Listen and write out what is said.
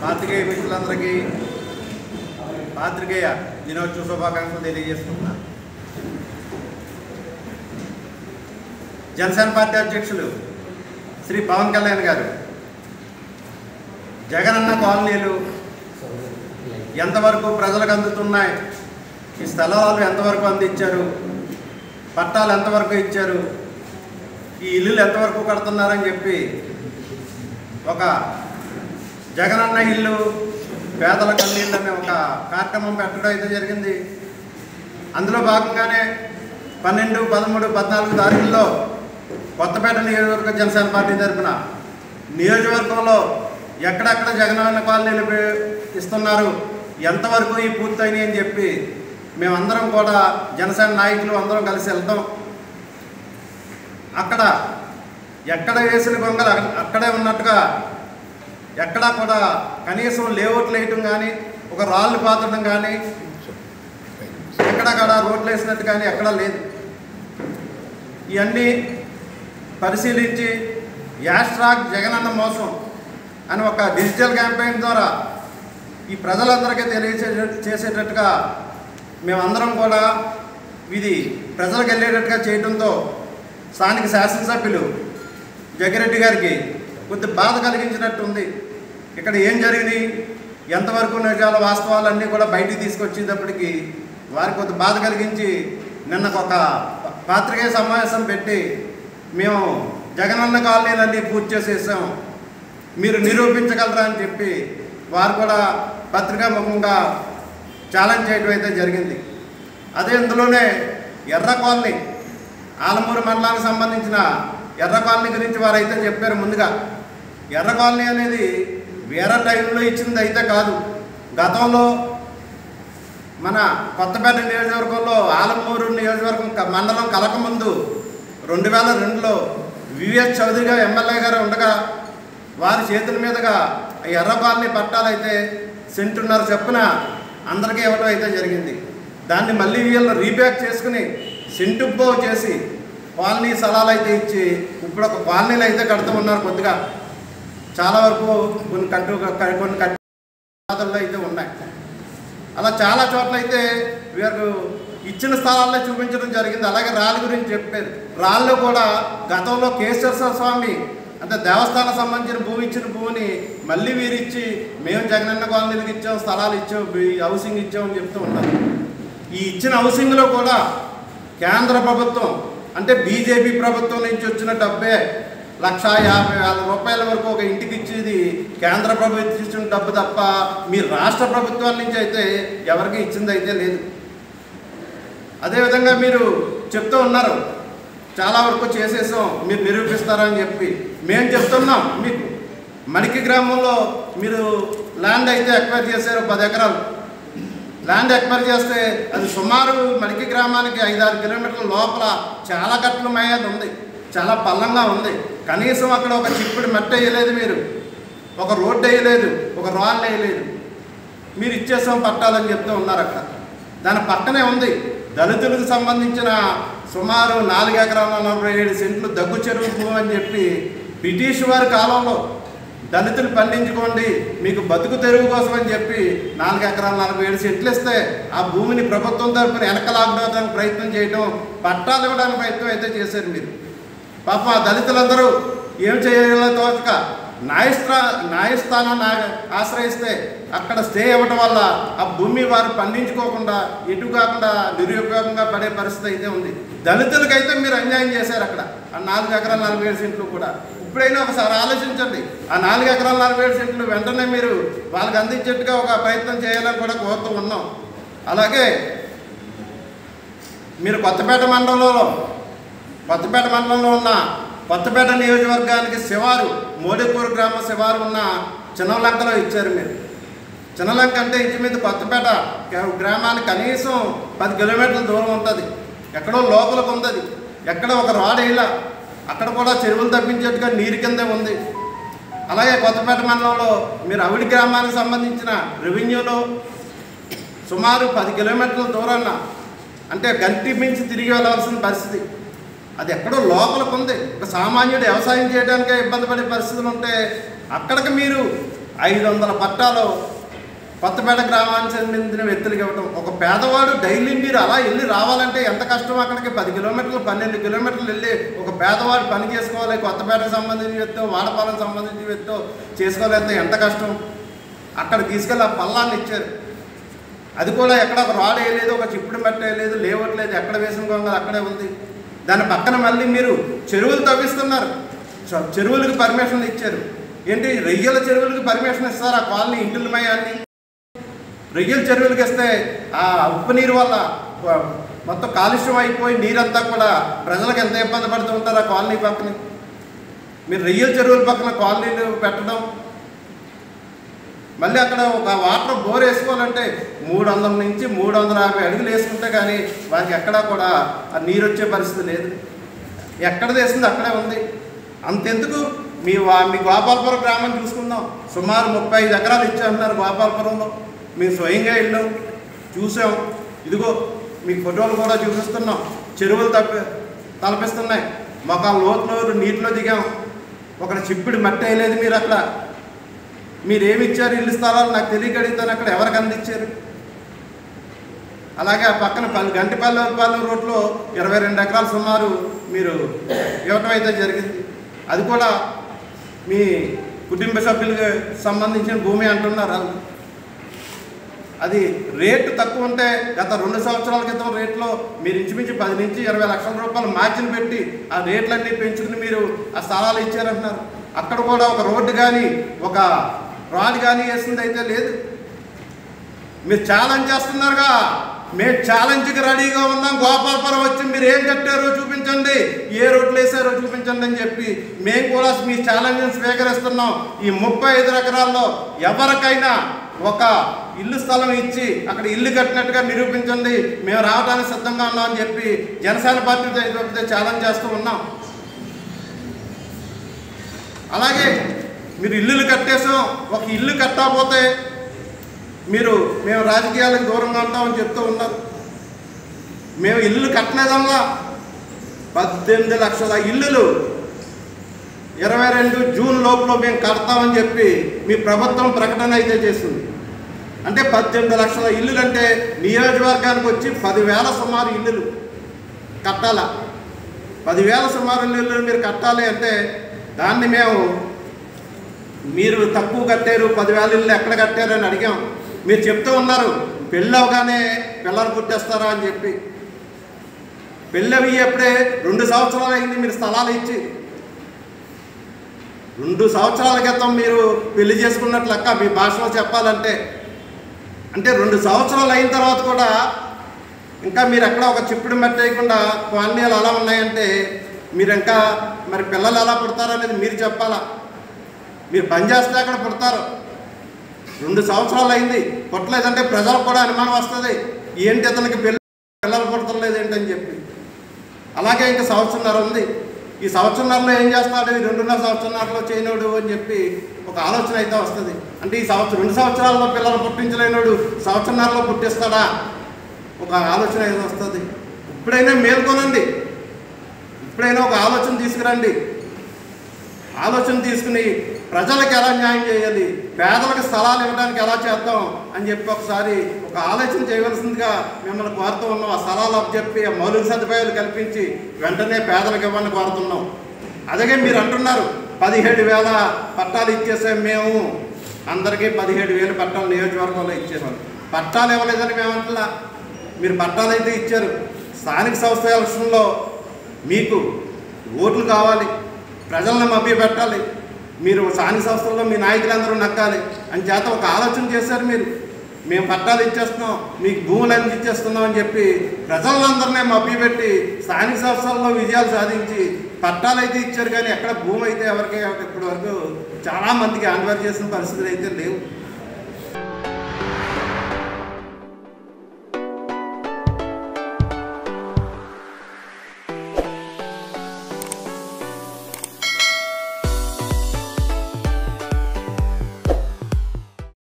పాత్రికేయ మిత్రులందరికీ పాత్రికేయ దినోత్సవ శుభాకాంక్షలు తెలియజేస్తున్నా జనసేన పార్టీ అధ్యక్షులు శ్రీ పవన్ కళ్యాణ్ గారు జగనన్న కాలనీలు ఎంతవరకు ప్రజలకు అందుతున్నాయి ఈ స్థలాలు ఎంతవరకు అందించారు పట్టాలు ఎంతవరకు ఇచ్చారు ఈ ఇల్లులు ఎంతవరకు కడుతున్నారని చెప్పి ఒక జగనన్న ఇల్లు పేదల కన్నీళ్ళు అనే ఒక కార్యక్రమం పెట్టడం అయితే జరిగింది అందులో భాగంగానే పన్నెండు పదమూడు పద్నాలుగు తారీఖుల్లో కొత్తపేట నియోజకవర్గ జనసేన పార్టీ తరఫున నియోజకవర్గంలో ఎక్కడెక్కడ జగనన్న కాలనీలు పె- ఇస్తున్నారు ఎంతవరకు ఈ పూర్తయినాయి అని చెప్పి మేమందరం కూడా జనసేన నాయకులు అందరం కలిసి వెళ్తాం అక్కడ ఎక్కడ వేసిన గొంగలు అక్క- అక్కడే ఉన్నట్టుగా ఎక్కడా కూడా కనీసం లేఅవుట్లు వేయటం కానీ ఒక రాళ్ళు పాతడం కానీ ఎక్కడక్కడ రోడ్లు వేసినట్టు కానీ ఎక్కడా లేదు ఇవన్నీ పరిశీలించి యాస్ట్రాక్ జగనన్న మోసం అని ఒక డిజిటల్ క్యాంపెయిన్ ద్వారా ఈ ప్రజలందరికీ తెలియచే చేసేటట్టుగా మేమందరం కూడా ఇది ప్రజలకు వెళ్ళేటట్టుగా చేయడంతో స్థానిక శాసనసభ్యులు జగిరెడ్డి గారికి కొద్ది బాధ కలిగించినట్టు ఉంది ఇక్కడ ఏం జరిగింది ఎంతవరకు నిజాల వాస్తవాలన్నీ కూడా బయటికి తీసుకొచ్చేటప్పటికి వారికి కొద్ది బాధ కలిగించి నిన్న ఒక పాత్రికేయ సమావేశం పెట్టి మేము జగనన్న కాలనీలన్నీ పూర్తి చేసేసాం మీరు నిరూపించగలరా అని చెప్పి వారు కూడా పత్రికా ముఖంగా ఛాలెంజ్ చేయడం అయితే జరిగింది అదే ఇందులోనే ఎర్ర కాలనీ ఆలమూరు మండలానికి సంబంధించిన ఎర్ర కాలనీ గురించి వారు అయితే చెప్పారు ముందుగా ఎర్ర కాలనీ అనేది వేరే టైంలో ఇచ్చింది అయితే కాదు గతంలో మన కొత్తపేట నియోజకవర్గంలో ఆలమూరు నియోజకవర్గం క- మండలం కలకముందు రెండు వేల రెండులో వివిఎస్ చౌదరిగా ఎమ్మెల్యే గారు ఉండగా వారి చేతుల మీదుగా ఈ ఎర్ర కాలనీ పట్టాలైతే సెంటున్నర చొప్పున అందరికీ ఇవ్వడం అయితే జరిగింది దాన్ని మళ్ళీ వీళ్ళు రీబ్యాక్ చేసుకుని సెంటుబ్బో చేసి కాలనీ స్థలాలు అయితే ఇచ్చి ఇప్పుడు ఒక కాలనీలు అయితే కడుతూ ఉన్నారు కొద్దిగా చాలా వరకు కొన్ని కట్టు కొన్ని కట్టు బాధల్లో అయితే ఉన్నాయి అలా చాలా చోట్ల అయితే వీరు ఇచ్చిన స్థలాల్లో చూపించడం జరిగింది అలాగే రాళ్ళ గురించి చెప్పారు రాళ్ళు కూడా గతంలో కేశవ స్వామి అంటే దేవస్థానం సంబంధించిన భూమి ఇచ్చిన భూమిని మళ్ళీ వీరు ఇచ్చి మేము జగనన్న కాలనీలకు ఇచ్చాం స్థలాలు ఇచ్చాం ఈ హౌసింగ్ ఇచ్చాం అని చెప్తూ ఉన్నారు ఈ ఇచ్చిన హౌసింగ్లో కూడా కేంద్ర ప్రభుత్వం అంటే బీజేపీ ప్రభుత్వం నుంచి వచ్చిన డబ్బే లక్ష యాభై వేల రూపాయల వరకు ఒక ఇంటికి ఇచ్చేది కేంద్ర ప్రభుత్వం ఇచ్చిన డబ్బు తప్ప మీ రాష్ట్ర ప్రభుత్వాల నుంచి అయితే ఎవరికి ఇచ్చింది అయితే లేదు అదేవిధంగా మీరు చెప్తూ ఉన్నారు చాలా వరకు చేసేసాం మీరు నిరూపిస్తారని చెప్పి మేము చెప్తున్నాం మీకు మడికి గ్రామంలో మీరు ల్యాండ్ అయితే ఎక్వైర్ చేశారు పది ఎకరాలు ల్యాండ్ ఎక్వైర్ చేస్తే అది సుమారు మడికి గ్రామానికి ఐదారు కిలోమీటర్ల లోపల చాలా గట్ల మయ్యాది ఉంది చాలా పల్లంగా ఉంది కనీసం అక్కడ ఒక చిప్పుడు మట్టి వేయలేదు మీరు ఒక రోడ్డు వేయలేదు ఒక రాళ్ళు వేయలేదు మీరు ఇచ్చేసాం పట్టాలని చెప్తూ ఉన్నారు అక్కడ దాని పక్కనే ఉంది దళితులకు సంబంధించిన సుమారు నాలుగు ఎకరాల నలభై ఏడు సెంట్లు దగ్గు చెరువు భూమి అని చెప్పి బ్రిటిష్ వారి కాలంలో దళితులు పండించుకోండి మీకు బతుకు తెరువు కోసం అని చెప్పి నాలుగు ఎకరాల నలభై ఏడు సెంట్లు ఇస్తే ఆ భూమిని ప్రభుత్వం తరఫున వెనక లాగడానికి ప్రయత్నం చేయడం పట్టాలు ఇవ్వడానికి ప్రయత్నం అయితే చేశారు మీరు పాప ఆ దళితులందరూ ఏం చేయాలో తోచక న్యాయస్థా న్యాయస్థానాన్ని ఆ- ఆశ్రయిస్తే అక్కడ స్టే ఇవ్వడం వల్ల ఆ భూమి వారు పండించుకోకుండా ఎటు కాకుండా నిరుపయోగంగా పడే పరిస్థితి అయితే ఉంది దళితులకైతే మీరు అన్యాయం చేశారు అక్కడ ఆ నాలుగు ఎకరాల నలభై ఏడు సెంట్లు కూడా ఇప్పుడైనా ఒకసారి ఆలోచించండి ఆ నాలుగు ఎకరాల నలభై ఏడు సెంట్లు వెంటనే మీరు వాళ్ళకి అందించేట్టుగా ఒక ప్రయత్నం చేయాలని కూడా కోరుతూ ఉన్నాం అలాగే మీరు కొత్తపేట మండలంలో కొత్తపేట మండలంలో ఉన్న కొత్తపేట నియోజకవర్గానికి శివారు మోడీపూర్ గ్రామ శివారు ఉన్న చిన్నలంకలో ఇచ్చారు మీరు చిన్నలంక అంటే ఇంచుమించు కొత్తపేట గ్రా- గ్రామానికి కనీసం పది కిలోమీటర్ల దూరం ఉంటుంది ఎక్కడో లోపలికి ఉంది అది ఎక్కడ ఒక రాడ్ వేయలా అక్కడ కూడా చెరువులు తప్పించేట్టుగా నీరు కిందే ఉంది అలాగే కొత్తపేట మండలంలో మీరు అవిడి గ్రామానికి సంబంధించిన రెవెన్యూలో సుమారు పది కిలోమీటర్ల దూరాన్న అంటే గంటి మించి తిరిగి వెళ్ళవలసిన పరిస్థితి అది ఎక్కడో లోపలికి ఉంది ఒక సామాన్యుడు వ్యవసాయం చేయడానికే ఇబ్బంది పడే పరిస్థితులు ఉంటే అక్కడికి మీరు ఐదు వందల పట్టాలు కొత్తపేట గ్రామానికి చెందిన వ్యక్తులకు ఇవ్వటం ఒక పేదవాడు డైలీ మీరు అలా వెళ్ళి రావాలంటే ఎంత కష్టం అక్కడికి పది కిలోమీటర్లు పన్నెండు కిలోమీటర్లు వెళ్ళి ఒక పేదవాడు పని చేసుకోవాలి కొత్తపేటకు సంబంధించి వ్యక్తో వాడపాలకు సంబంధించి వ్యక్తో చేసుకోవాలంటే ఎంత కష్టం అక్కడ తీసుకెళ్ళి ఆ పల్లాన్ని ఇచ్చారు అది కూడా ఎక్కడ ఒక రాడ్ వేయలేదు ఒక చిప్పుడు మెట్ట వేయలేదు లేవట్లేదు ఎక్కడ వేసిన గొంగలు అక్కడే ఉంది దాని పక్కన మళ్ళీ మీరు చెరువులు తవ్విస్తున్నారు చ- చెరువులకు పర్మిషన్లు ఇచ్చారు ఏంటి రొయ్యల చెరువులకు పర్మిషన్ ఇస్తారు ఆ కాలనీ ఇంటిల మయాన్ని రొయ్యల చెరువులకు ఇస్తే ఆ ఉప్పు నీరు వల్ల ఆ, మొత్తం కాలుష్యం అయిపోయి నీరంతా కూడా ప్రజలకు ఎంత ఇబ్బంది పడుతూ ఉంటారు ఆ కాలనీ పక్కన మీరు రొయ్యల చెరువుల పక్కన కాలనీలు పెట్టడం మళ్ళీ అక్కడ ఒక వాటర్ బోర్ వేసుకోవాలంటే మూడు వందల నుంచి మూడు వందల యాభై అడుగులు వేసుకుంటే కానీ వారికి ఎక్కడా కూడా ఆ నీరు వచ్చే పరిస్థితి లేదు ఎక్కడ వేసింది అక్కడే ఉంది అంతెందుకు మీ వా మీ గోపాలపురం గ్రామం చూసుకుందాం సుమారు ముప్పై ఐదు ఎకరాలు ఇచ్చేస్తున్నారు గోపాలపురంలో మేము స్వయంగా వెళ్ళాం చూసాం ఇదిగో మీకు ఫోటోలు కూడా చూపిస్తున్నాం చెరువులు తప్పి తలపిస్తున్నాయి మొక్క లోతులో నీటిలో దిగాం ఒకటి చిప్పిడి మట్టి వేయలేదు మీరు అక్కడ మీరు ఏమి ఇచ్చారు ఇల్లు స్థలాలు నాకు తెలియక అడుగుతాను అక్కడ ఎవరికి అందించారు అలాగే ఆ పక్కన పల్లి గంటిపల్లి పల్లి రోడ్లో ఇరవై రెండు ఎకరాలు సుమారు మీరు ఇవ్వటం అయితే జరిగింది అది కూడా మీ కుటుంబ సభ్యులకు సంబంధించిన భూమి అంటున్నారు వాళ్ళు అది రేటు తక్కువ ఉంటే గత రెండు సంవత్సరాల క్రితం రేట్లో మీరు ఇంచుమించు పది నుంచి ఇరవై లక్షల రూపాయలు మార్జిన్ పెట్టి ఆ రేట్లన్నీ పెంచుకుని మీరు ఆ స్థలాలు ఇచ్చారంటున్నారు అక్కడ కూడా ఒక రోడ్డు కానీ ఒక రాడ్ కానీ వేసింది అయితే లేదు మీరు ఛాలెంజ్ చేస్తున్నారుగా మేము ఛాలెంజ్కి రెడీగా ఉన్నాం గోపాలపురం వచ్చి మీరు ఏం కట్టారో చూపించండి ఏ రోడ్లు వేసారో చూపించండి అని చెప్పి మేము కూడా మీ ఛాలెంజ్ని స్వీకరిస్తున్నాం ఈ ముప్పై ఐదు ఎకరాల్లో ఎవరికైనా ఒక ఇల్లు స్థలం ఇచ్చి అక్కడ ఇల్లు కట్టినట్టుగా నిరూపించండి మేము రావడానికి సిద్ధంగా ఉన్నాం అని చెప్పి జనసేన పార్టీ తరపున ఛాలెంజ్ చేస్తూ ఉన్నాం అలాగే మీరు ఇల్లులు కట్టేసాం ఒక ఇల్లు కట్టకపోతే మీరు మేము రాజకీయాలకు దూరంగా ఉంటామని చెప్తూ ఉన్నారు మేము ఇల్లు కట్టలేదల్లా పద్దెనిమిది లక్షల ఇల్లులు ఇరవై రెండు జూన్ లోపల మేము కడతామని చెప్పి మీ ప్రభుత్వం ప్రకటన అయితే చేస్తుంది అంటే పద్దెనిమిది లక్షల ఇల్లులు అంటే నియోజకవర్గానికి వచ్చి పదివేల సుమారు ఇల్లులు కట్టాల పదివేల సుమారు ఇల్లులు మీరు కట్టాలి అంటే దాన్ని మేము మీరు తక్కువ కట్టారు పదివేల ఇల్లు ఎక్కడ కట్టారు అని అడిగాం మీరు చెప్తూ ఉన్నారు పెళ్ళి అవగానే పిల్లలు పుట్టేస్తారా అని చెప్పి పెళ్ళి అవి అప్పుడే రెండు సంవత్సరాలు అయింది మీరు స్థలాలు ఇచ్చి రెండు సంవత్సరాల క్రితం మీరు పెళ్లి చేసుకున్నట్లు లెక్క మీ భాషలో చెప్పాలంటే అంటే రెండు సంవత్సరాలు అయిన తర్వాత కూడా ఇంకా మీరు ఎక్కడ ఒక చిప్పుడు మెట్టేయకుండా కాలనీలు అలా ఉన్నాయంటే మీరు ఇంకా మరి పిల్లలు ఎలా పుడతారనేది మీరు చెప్పాలా మీరు పని చేస్తే అక్కడ పుడతారు రెండు సంవత్సరాలు అయింది పుట్టలేదంటే ప్రజలకు కూడా అనుమానం వస్తుంది ఏంటి అతనికి పిల్ల పిల్లలు పుడతలేదు ఏంటని చెప్పి అలాగే ఇంకా సంవత్సరంన్నర ఉంది ఈ సంవత్సరంన్నరలో ఏం చేస్తాడు ఈ రెండున్నర సంవత్సరంన్నరలో చేయనోడు అని చెప్పి ఒక ఆలోచన అయితే వస్తుంది అంటే ఈ సంవత్సరం రెండు సంవత్సరాల్లో పిల్లలు పుట్టించలేనోడు సంవత్సరంన్నరలో పుట్టిస్తాడా ఒక ఆలోచన అయితే వస్తుంది ఇప్పుడైనా మేల్కొనండి ఇప్పుడైనా ఒక ఆలోచన తీసుకురండి ఆలోచన తీసుకుని ప్రజలకు ఎలా న్యాయం చేయాలి పేదలకు స్థలాలు ఇవ్వడానికి ఎలా చేద్దాం అని చెప్పి ఒకసారి ఒక ఆలోచన చేయవలసిందిగా మిమ్మల్ని కోరుతూ ఉన్నాం ఆ స్థలాలు చెప్పి ఆ మౌలిక సదుపాయాలు కల్పించి వెంటనే పేదలకు ఇవ్వని కోరుతున్నాం అలాగే మీరు అంటున్నారు పదిహేడు వేల పట్టాలు ఇచ్చేసాం మేము అందరికీ పదిహేడు వేలు పట్టాలు నియోజకవర్గంలో ఇచ్చేసాం పట్టాలు ఇవ్వలేదని మేము అంటున్నా మీరు పట్టాలు అయితే ఇచ్చారు స్థానిక సంస్థ ఎలక్షన్లో మీకు ఓట్లు కావాలి ప్రజలను మభ్య పెట్టాలి మీరు స్థానిక సంస్థల్లో మీ నాయకులందరూ నక్కాలి అని చేత ఒక ఆలోచన చేశారు మీరు మేము పట్టాలు ఇచ్చేస్తున్నాం మీకు భూములు అన్ని ఇచ్చేస్తున్నాం అని చెప్పి ప్రజలందరినీ మభ్యపెట్టి స్థానిక సంస్థల్లో విజయాలు సాధించి పట్టాలు అయితే ఇచ్చారు కానీ ఎక్కడ భూమి అయితే ఎవరికి ఇప్పటి వరకు చాలా మందికి ఆన్వర్ చేసిన పరిస్థితులు అయితే లేవు